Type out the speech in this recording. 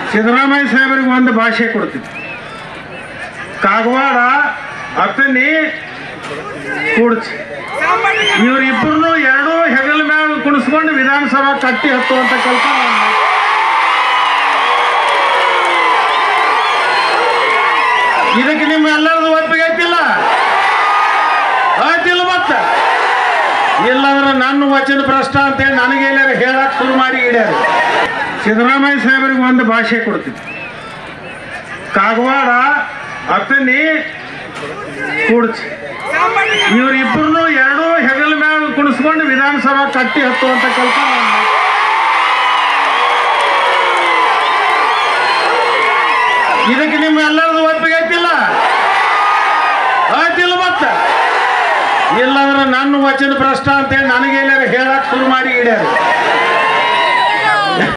ಸಿದ್ದರಾಮಯ್ಯ ಸಾಹೇಬರಿಗೆ ಒಂದು ಭಾಷೆ ಕೊಡ್ತಿದ್ದೆ ಕಾಗವಾಡ ಅತನಿ ಕೂಡ್ಚಿ ಇವರಿಬ್ಬರನ್ನು ಎರಡೂ ಹೆಗಲ ಮ್ಯಾಗ ಕುಣಿಸ್ಕೊಂಡು ವಿಧಾನಸಭಾ ಕಟ್ಟಿ ಹತ್ತುವಂತ ಕೆಲಸ ನಾನು ಮಾಡ್ತೀನಿ. ಇದಕ್ಕೆ ನಿಮ್ಮ ಎಲ್ಲರದು ಒಪ್ಪಿಗೆ ಐತಿಲ್ಲ ಆಯ್ತಿಲ್ಲ ಮತ್ತ ಇಲ್ಲಂದ್ರೆ ನನ್ನ ವಚನ ಭ್ರಷ್ಟ ಅಂತೇಳಿ ನನಗೆ ಎಲ್ಲಾರು ಹೇಳಕ್ ಶುರು ಮಾಡಿ ಇಡ್ಯಾರ ಸಿದ್ದರಾಮಯ್ಯ ಸಾಹೇಬರಿಗೆ ಒಂದು ಭಾಷೆ ಕೊಡ್ತಿದ್ದೆ ಕಾಗವಾಡ ಅತನಿ ಕೂಡ್ಚಿ ಇವರಿಬ್ಬರನ್ನು ಎರಡೂ ಹೆಗಲ ಮ್ಯಾಗ ಕುಣಿಸ್ಕೊಂಡು ವಿಧಾನಸಭಾ ಕಟ್ಟಿ ಹತ್ತುವಂತ ಕೆಲಸ ನಾನು ಮಾಡ್ತೀನಿ. ಇದಕ್ಕೆ ನಿಮ್ಮ ಎಲ್ಲರದು ಒಪ್ಪಿಗೆ ಐತಿಲ್ಲ ಆಯ್ತಿಲ್ಲ ಮತ್ತ ಇಲ್ಲಂದ್ರೆ ನನ್ನ ವಚನ ಭ್ರಷ್ಟ ಅಂತೇಳಿ ನನಗೆ ಎಲ್ಲಾರು ಹೇಳಕ್ ಶುರು ಮಾಡಿ ಇಡ್ಯಾರ